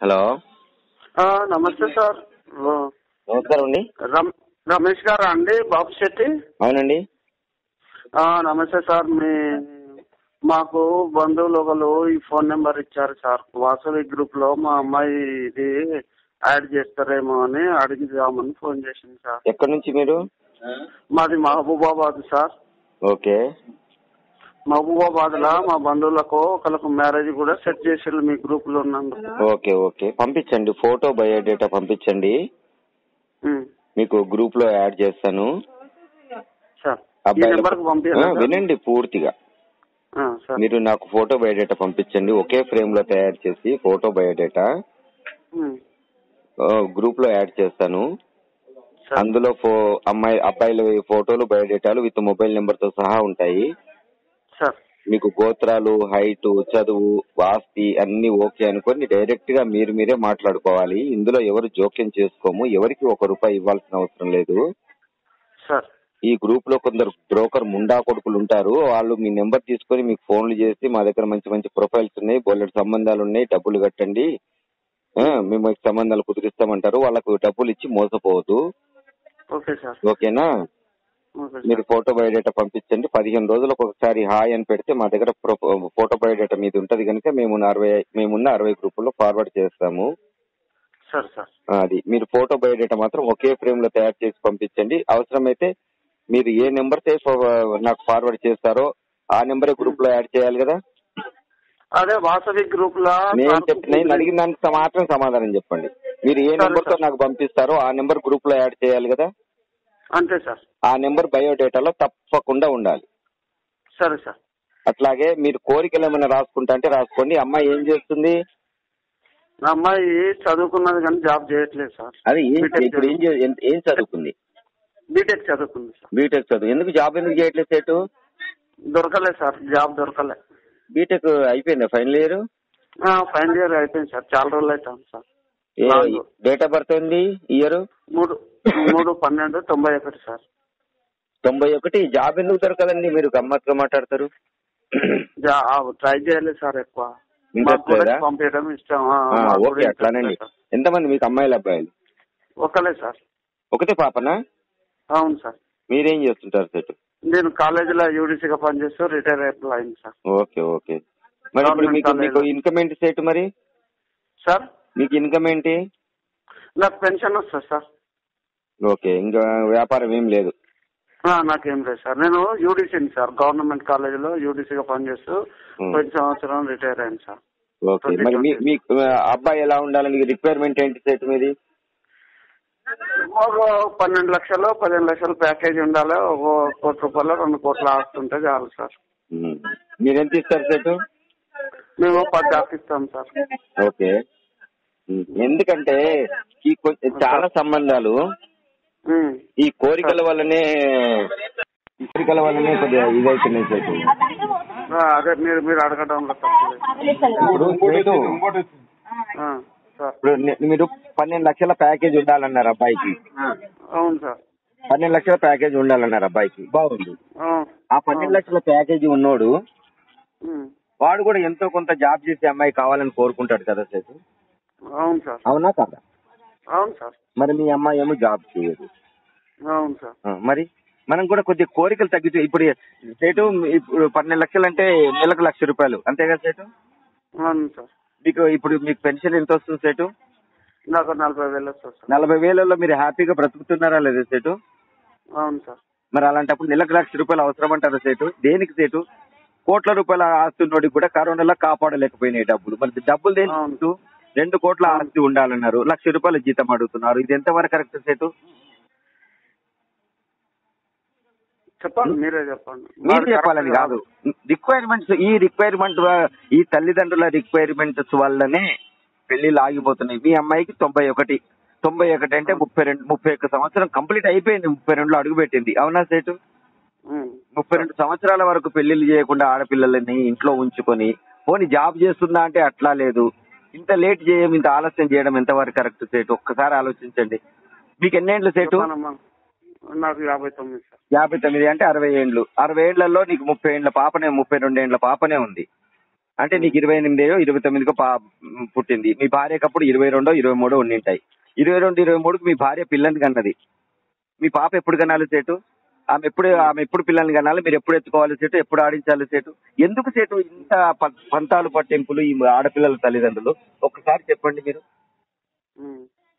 Hello ఆ, నమస్తే sir ఓ, నమస్కారం అండి రమ్- రమేష్ గారా అండి బాబు శెట్టి అవునండి ఆ, నమస్తే సార్ మీ మాకు బంధువులు ఒకరు ఈ ఫోన్ నెంబర్ ఇచ్చారు సార్ వాసవి గ్రూప్ లో మా అమ్మాయి ఇది యాడ్ చేస్తారేమో అని అడిగిదామని ఫోన్ చేసింది సార్ ఎక్కడి నుంచి మీరు మాది మహబూబాబాద్ సార్ ఓకే మహబూబాబాద్ లో మా బంధువులకు ఒకరికి మ్యారేజ్ కూడా సెట్ చేసారు మీ గ్రూప్ లో ఉన్నందుకు ఓకే ఓకే పంపించండి ఫోటో బయోడేటా పంపించండి ఉమ్, మీకు గ్రూప్ లో యాడ్ చేస్తాను సార్ ఈ అబ్బాయిల నెంబర్ కు ఆ, పంపించాలి వినండి పూర్తిగా సార్ మీరు నాకు ఫోటో బయోడేటా పంపించండి ఒకే ఫ్రేమ్ లో తయారు చేసి ఫోటో బయోడేటా ఉమ్, గ్రూప్ లో యాడ్ చేస్తాను సార్ అందులో ఫో అమ్మాయి అబ్బాయిల ఫోటోలు బయోడేటాలు విత్ మొబైల్ నెంబర్ తో సహా ఉంటాయి సార్ మీకు గోత్రాలు హైట్ చదువు ఆస్తి అన్ని ఓకే అనుకొని డైరెక్ట్ గా మీరు మీరే మాట్లాడుకోవాలి ఇందులో ఎవరు జోక్యం చేసుకోము ఎవరికి ఒక రూపాయి ఇవ్వాల్సిన అవసరం లేదు సార్ ఈ గ్రూప్ లో కొందరు బ్రోకర్ ముండా కొడుకులు ఉంటారు వాళ్ళు మీ నెంబర్ తీసుకొని మీకు ఫోన్లు చేసి మా దగ్గర మంచి మంచి ప్రొఫైల్స్ ఉన్నాయి బోలెడు సంబంధాలు ఉన్నాయి డబ్బులు కట్టండి ఆ, మేము మీకు సంబంధాలు కుదిరిస్తామంటారు వాళ్ళకు డబ్బులు ఇచ్చి మోసపోవద్దు ఓకే సార్ ఓకేనా ఓకే మీరు సార్ ఫోటో బయోడేటా పంపించండి పదిహేను రోజులకు ఒకసారి హాయ్ అని పెడితే మా దగ్గర ప్రొ- ఫోటో బయోడేటా మీద ఉంటది కనుక మేము అరవై మేమున్న అరవై గ్రూపుల్లో ఫార్వర్డ్ చేస్తాము సార్ సార్ ఆ, అది మీరు ఫోటో బయోడేటా మాత్రం ఒకే ఫ్రేమ్ లో తయారు చేసి పంపించండి అవసరమైతే మీరు ఏ నెంబర్ తో ఫ- నాకు ఫార్వర్డ్ చేస్తారో ఆ నెంబరే గ్రూప్ లో యాడ్ చేయాలి కదా అదే వాసవి గ్రూప్ లా నేను చెప్ నేను అడిగిన దానికి మాత్రం సమాధానం చెప్పండి మీరు ఏ సరే, నెంబర్ తో సార్. నాకు పంపిస్తారో ఆ నెంబర్ గ్రూప్ లో యాడ్ చేయాలి కదా అంతే సార్ ఆ నెంబర్ బయోడేటాలో తప్పకుండా ఉండాలి సరే సార్ అట్లాగే మీరు కోరికలు ఏమైనా రాసుకుంటా అంటే రాసుకోండి అమ్మాయి ఏం చేస్తుంది నా అమ్మాయి చదువుకున్నది కానీ జాబ్ చేయట్లేదు సార్ అది ఏం బీటెక్ ఇప్పుడు ఏం చే- ఏం- ఏం చదువుకుంది బీటెక్ చదువుకుంది సార్ బీటెక్ చదువు ఎందుకు జాబ్ ఎందుకు చేయట్లేదు సేటు దొరకలే సార్ జాబ్ దొరకలే బీటెక్ అయిపోయిందా ఫైనల్ ఇయర్ ఫైనల్ ఇయర్ అయిపోయింది సార్ చాలా రోజులు అవుతాం సార్ నాలుగు. డేట్ ఆఫ్ బర్త్ ఏంది ఇయర్ మూడు మూడు పన్నెండు తొంభై ఒకటి సార్ తొంభై ఒకటి జాబ్ ఎందుకు దొరకదండి మీరు గమ్మత్తుగా మాట్లాడతారు జా- ఆ, ట్రై చేయలేదు సార్ ఎక్కువ Interest మాకు కూడా లేదా? పంపించడం ఇష్టం ఆ, ఆ, మాకు కూడా ఓకే interest అట్లానండి లేదు సార్. ఎంతమంది మీకు అమ్మాయిలు అబ్బాయిలు ఒకలే సార్ ఒకటే పాపనా అవును సార్ మీరేం చేస్తుంటారు సెట్ నేను కాలేజీలో యూడీసీగా పనిచేస్తూ రిటైర్ అయిపోయింది సార్ ఓకే ఓకే మరి ఇప్పుడు Government మీకు college. మీకు ఇన్కమ్ ఏంటి సెట్ మరి సార్ మీకు ఇన్కమ్ ఏంటి నాకు పెన్షన్ వస్తుంది సార్ ఓకే ఇంకా వ్యాపారం ఏం లేదు ఆ, నాకేం లేదు సార్ నేను యూడీసీని సార్ గవర్నమెంట్ కాలేజీలో యూడీసీగా పనిచేస్తూ Hmm. పోయిన సంవత్సరం రిటైర్ అయింది సార్ ఓకే మరి మీ మీ అబ్బాయి ఎలా ఉండాలని రిక్వైర్మెంట్ ఏంటి సెట్ మీది ఒక పన్నెండు లక్షలు పదిహేను లక్షలు ప్యాకేజ్ ఉండాలి ఒక కోటి రూపాయలు రెండు కోట్ల ఆస్తుంటే చాలు సార్ ఉమ్. మీరెంత ఇస్తారు సెట్ మేము పది దాకా ఇస్తాం సార్ ఓకే ఉమ్. ఎందుకంటే ఈ కొ- చాలా సంబంధాలు ఉమ్. ఈ కోరికల వల్లనే ఈ కోరికల వల్లనే కొద్దిగా ఇదవుతున్నాయి సెట్ ఆ, అదే మీరు మీరు అడగడంలో తప్పలేదు ఇప్పుడు సేటు, ఆ, సార్ ఇప్పుడు నే- మీరు పన్నెండు లక్షల ప్యాకేజ్ ఉండాలన్నారు అబ్బాయికి అవును సార్ పన్నెండు లక్షల ప్యాకేజ్ ఉండాలన్నారు అబ్బాయికి బాగుంది ఆ, ఆ పన్నెండు లక్షల ప్యాకేజీ ఉన్నోడు ఉమ్. వాడు కూడా ఎంతో కొంత జాబ్ చేసే అమ్మాయి కావాలని కోరుకుంటాడు కదా సేటు అవును సార్ అవునా కదా అవును సార్ మరి మీ అమ్మాయి ఏమో జాబ్ చేయదు అవును సార్ ఆ, మరి మనం కూడా కొద్దిగా కోరికలు తగ్గితే ఇప్పుడు సేటు ఇప్పుడు పన్నెండు లక్షలు అంటే నెలకు లక్ష రూపాయలు అంతే కదా సేటు అవును సార్ మీకు ఇప్పుడు మీకు పెన్షన్ ఎంత వస్తుంది సేటు నాకు నలభై వేలు వస్తుంది సార్ నలభై వేలలో మీరు హ్యాపీగా బ్రతుకుతున్నారా లేదా సేటు అవును సార్ మరి అలాంటప్పుడు నెలకు లక్ష రూపాయలు అవసరం అంటారా సేటు దేనికి సేటు కోట్ల రూపాయల ఆస్తి ఉన్నోడికి కూడా కరోనాలో కాపాడలేకపోయినాయి డబ్బులు మరి డబ్బులు దేనికి అవును. సేటు? రెండు కోట్ల ఆస్తి ఉండాలన్నారు లక్ష రూపాయల జీతం అడుగుతున్నారు ఇది ఎంతవరకు కరెక్ట్ సేటు చెప్పండి మీరే చెప్పండి మీరు మాది చెప్పాలని correct కాదు రిక్వైర్మెంట్స్ ఈ రిక్వైర్మెంట్ ఈ తల్లిదండ్రుల రిక్వైర్మెంట్స్ వల్లనే పెళ్లిళ్ళు ఆగిపోతున్నాయి మీ అమ్మాయికి తొంభై ఒకటి తొంభై ఒకటి అంటే ముప్పై రెండు ముప్పై ఒక్క సంవత్సరం కంప్లీట్ అయిపోయింది ముప్పై రెండులో అడుగుపెట్టింది అవునా సేటు ఉమ్. ముప్పై రెండు సంవత్సరాల వరకు పెళ్లిళ్ళు చేయకుండా ఆడపిల్లలని ఇంట్లో ఉంచుకొని పోనీ జాబ్ చేస్తుందా అంటే అట్లా లేదు ఇంత లేట్ చేయం ఇంత ఆలస్యం చేయడం ఎంతవరకు కరెక్ట్ సేటు ఒక్కసారి ఆలోచించండి మీకు ఎన్నేండ్లు సేటు చెప్పానమ్మా. నాకు యాభై తొమ్మిది సార్ యాభై తొమ్మిది అంటే అరవై ఏండ్లు అరవై ఏండ్లలో నీకు ముప్పై ఏండ్ల పాపనే ముప్పై రెండు ఏండ్ల పాపనే ఉంది అంటే నీకు ఇరవై ఎనిమిదో ఇరవై తొమ్మిదికో పా పుట్టింది మీ భార్యకి అప్పుడు ఇరవై రెండో ఇరవై మూడో ఉండింటాయి ఇరవై రెండు ఇరవై మూడుకి మీ భార్య పిల్లని కన్నది మీ పాప ఎప్పుడు కనాలి సేటు ఆమె ఎప్పుడు ఆమె ఎప్పుడు పిల్లల్ని కనాలి మీరు ఎప్పుడు ఎత్తుకోవాలి సేటు ఎప్పుడు ఆడించాలి సేటు ఎందుకు సేటు ఇంత ప- పంతాలు పట్టింపులు ఈ ఆడపిల్లల తల్లిదండ్రులు ఒక్కసారి చెప్పండి మీరు ఉమ్.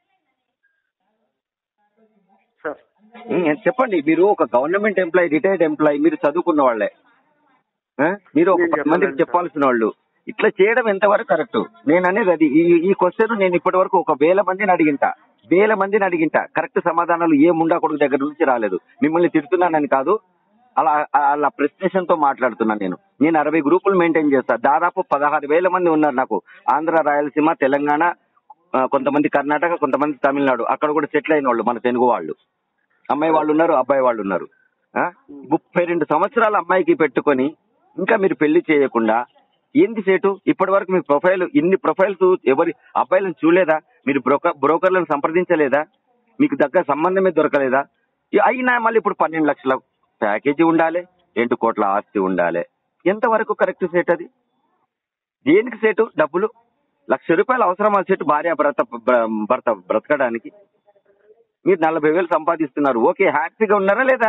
సార్ ఉమ్, చెప్పండి మీరు ఒక గవర్నమెంట్ ఎంప్లాయీ రిటైర్డ్ ఎంప్లాయీ మీరు చదువుకున్న వాళ్ళే ఆ? మీరు ఒక నేను పది మందికి చెప్పలేను చెప్పాల్సిన వాళ్ళు ఇట్లా చేయడం ఎంతవరకు కరెక్ట్ నేను అనేది అది ఈ ఈ క్వశ్చన్ నేను ఇప్పటి వరకు ఒక వేల మందిని అడిగింటా వేల మందిని అడిగింటా కరెక్ట్ సమాధానాలు ఏ ముండా కొడుకు దగ్గర నుంచి రాలేదు మిమ్మల్ని తిడుతున్నానని కాదు అలా అలా ప్రెస్టేషన్ తో మాట్లాడుతున్నాను నేను నేను అరవై గ్రూపులు మెయింటైన్ చేస్తా దాదాపు పదహారు వేల మంది ఉన్నారు నాకు ఆంధ్ర రాయలసీమ తెలంగాణ ఆ, కొంతమంది కర్ణాటక కొంతమంది తమిళనాడు అక్కడ కూడా సెటిల్ అయిన వాళ్ళు మన తెలుగు వాళ్ళు అమ్మాయి వాళ్ళు ఉన్నారు అబ్బాయి వాళ్ళు ఉన్నారు ఆ? ముప్పై రెండు సంవత్సరాల అమ్మాయికి పెట్టుకొని ఇంకా మీరు పెళ్లి చేయకుండా ఏంటి సేటు ఇప్పటి వరకు మీ ప్రొఫైల్ ఇన్ని ప్రొఫైల్స్ ఎవరి అబ్బాయిలను చూడలేదా మీరు బ్రోకర్ బ్రోకర్లను సంప్రదించలేదా మీకు దగ్గర సంబంధమే దొరకలేదా ఇ- అయినా మళ్ళీ ఇప్పుడు పన్నెండు లక్షల ప్యాకేజీ ఉండాలి రెండు కోట్ల ఆస్తి ఉండాలి ఎంతవరకు కరెక్ట్ సేట్ అది దేనికి సేటు డబ్బులు లక్ష రూపాయలు అవసరమా సేటు భార్య భర్త భ- భర్త బ్రతకడానికి మీరు నలభై వేలు సంపాదిస్తున్నారు ఓకే హ్యాపీగా ఉన్నారా లేదా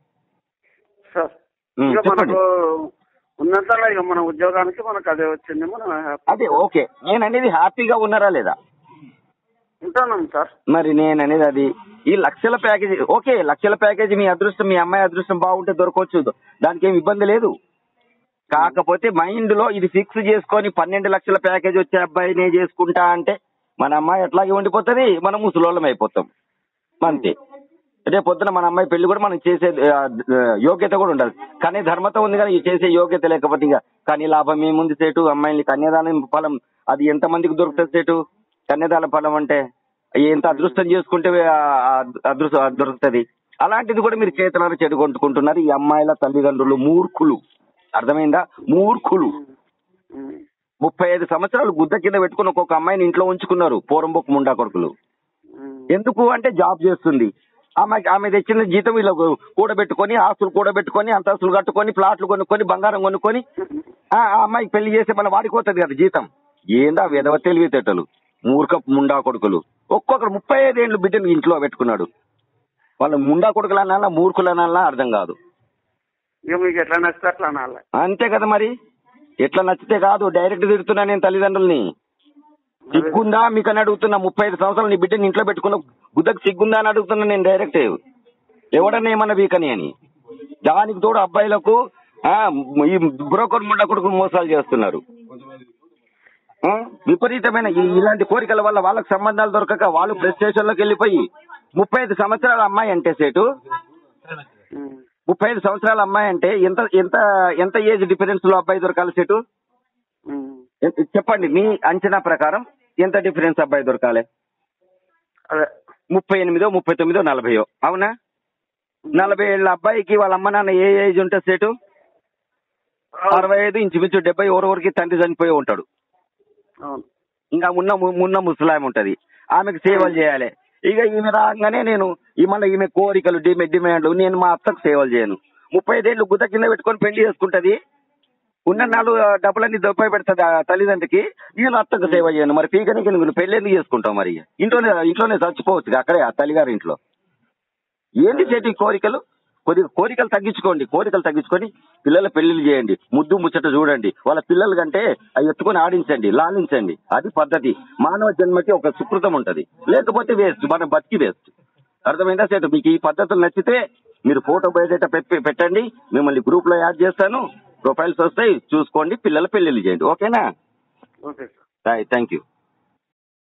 సార్ ఉమ్, ఇక చెప్పండి మనకు ఉన్నంతలో ఇక మన ఉద్యోగానికి మనకు అదే వచ్చింది మనం హ్యాపీ అదే ఓకే నేను అనేది హ్యాపీగా ఉన్నారా లేదా ఉంటున్నాం సార్ మరి నేను అనేది అది ఈ లక్షల ప్యాకేజీ ఓకే లక్షల ప్యాకేజీ మీ అదృష్టం మీ అమ్మాయి అదృష్టం బాగుంటే దొరకవచ్చు దానికి ఏమి ఇబ్బంది లేదు కాకపోతే మైండ్ లో ఇది ఫిక్స్ చేసుకొని పన్నెండు లక్షల ప్యాకేజ్ వచ్చే అబ్బాయినే చేసుకుంటా అంటే మన అమ్మాయి అట్లాగే ఉండిపోతుంది మనం ముసలోళ్ళం అయిపోతాం అంతే రేపు పొద్దున మన అమ్మాయి పెళ్లి కూడా మనం చేసే ఆ, ఆ, యోగ్యత కూడా ఉండాలి కానీ ధర్మత ఉంది కానీ ఈ చేసే యోగ్యత లేకపోతే ఇక కానీ లాభం ఏముంది సేటు అమ్మాయిని కన్యాదానం ఫలం అది ఎంత మందికి దొరుకుతుంది సేటు కన్యాదాన ఫలం అంటే ఎంత అదృష్టం చేసుకుంటే ఆ, ఆ అదృష్టం దొరుకుతుంది అలాంటిది కూడా మీరు చేతులారా చెడు కొట్టుకుంటున్నారు ఈ అమ్మాయిల తల్లిదండ్రులు మూర్ఖులు అర్థమైందా మూర్ఖులు ఉమ్. ముప్పై ఐదు సంవత్సరాలు గుద్ద కింద పెట్టుకుని ఒక్కొక్క అమ్మాయిని ఇంట్లో ఉంచుకున్నారు పోరంబొక్కు ముండా కొడుకులు ఉమ్. ఎందుకు అంటే జాబ్ చేస్తుంది ఆమె ఆమె తెచ్చిన జీతం ఇలా కూడబెట్టుకొని ఆస్తులు కూడబెట్టుకొని అంతస్తులు కట్టుకొని ప్లాట్లు కొనుక్కొని బంగారం కొనుక్కొని ఆ ఆ అమ్మాయికి పెళ్లి చేస్తే మన వాడికి పోతుంది కదా జీతం ఏందా విధవ తెలివితేటలు మూర్ఖ ముండా కొడుకులు ఒక్కొక్కరు ముప్పై ఐదేళ్ళు బిడ్డను ఇంట్లో పెట్టుకున్నాడు వాళ్ళ ముండా కొడుకులు అనాలా మూర్ఖులు అనాలా అర్థం కాదు ఇక మీకు ఎట్లా నచ్చితే అట్లా అనాలి అంతే కదా మరి ఎట్లా నచ్చితే కాదు డైరెక్ట్ తిడుతున్నా నేను తల్లిదండ్రుల్ని సిగ్గుందా మీకు అని అడుగుతున్నా ముప్పై ఐదు సంవత్సరాలు నీ బిడ్డని ఇంట్లో పెట్టుకున్న గుద్దకు సిగ్గుందా అని అడుగుతున్నా నేను డైరెక్ట్ ఎవడన్నా ఏమన్నా వీకని అని దానికి తోడు అబ్బాయిలకు ఆ, ఈ బ్రోకర్ ముండ కొడుకు మోసాలు చేస్తున్నారు ఆ, విపరీతమైన ఈ- ఇలాంటి కోరికల వల్ల వాళ్ళకి సంబంధాలు దొరకక వాళ్ళు ప్రెస్ స్టేషన్లోకి వెళ్ళిపోయి ముప్పై ఐదు సంవత్సరాల అమ్మాయి అంటే సేటు ఉమ్. ముప్పై ఐదు సంవత్సరాల అమ్మాయి అంటే ఎంత ఎంత ఎంత ఏజ్ డిఫరెన్స్ లో అబ్బాయి దొరకాలి సెటు ఉమ్. ఎంత- చెప్పండి మీ అంచనా ప్రకారం ఎంత డిఫరెన్స్ అబ్బాయి దొరకాలి అదే ముప్పై ఎనిమిదో ముప్పై తొమ్మిదో నలభయో అవునా నలభై ఏళ్ళ అబ్బాయికి వాళ్ళ అమ్మ నాన్న ఏ ఏజ్ ఉంటే సేటు అరవై ఐదు ఇంచుమించు డెబ్బై ఎవరెవరికి తండ్రి చనిపోయి ఉంటాడు అవును ఇంకా మున్న మున్న ముసలాం ఉంటది ఆమెకు సేవలు చేయాలి ఇక ఈమె రాగానే నేను ఈ మళ్ళీ ఈమె కోరికలు డిమే డిమాండ్లు నేను మా అత్తకు సేవలు చేయను ముప్పై ఐదేళ్లు గుద్ద కింద పెట్టుకొని పెళ్లి చేసుకుంటది ఉన్న నాలుగు డబ్బులన్నీ దొప్పై పెడుతుంది ఆ తల్లిదండ్రికి నేను అత్తకు సేవ చేయను మరి పీకనికి నువ్వు పెళ్లి ఎందుకు చేసుకుంటావు మరి ఇంట్లోనే ఇంట్లోనే చచ్చిపోవచ్చు అక్కడే ఆ తల్లిగారి ఇంట్లో ఏంటి చేతి కోరికలు కొద్దిగా కోరికలు తగ్గించుకోండి కోరికలు తగ్గించుకొని పిల్లల పెళ్లిళ్ళు చేయండి ముద్దు ముచ్చట చూడండి వాళ్ళ పిల్లల కంటే అవి ఎత్తుకొని ఆడించండి లాలించండి అది పద్ధతి మానవ జన్మకి ఒక సుకృతం ఉంటది లేకపోతే వేస్ట్ మనం బతికి వేస్ట్ అర్థమైందా సేటు మీకు ఈ పద్ధతులు నచ్చితే మీరు ఫోటో బయోడేటా పెట్టి పెట్టండి మిమ్మల్ని గ్రూప్ లో యాడ్ చేస్తాను ప్రొఫైల్స్ వస్తాయి చూసుకోండి పిల్లల పెళ్లిళ్ళు చేయండి ఓకేనా ఓకే సార్ థ్యాంక్ యూ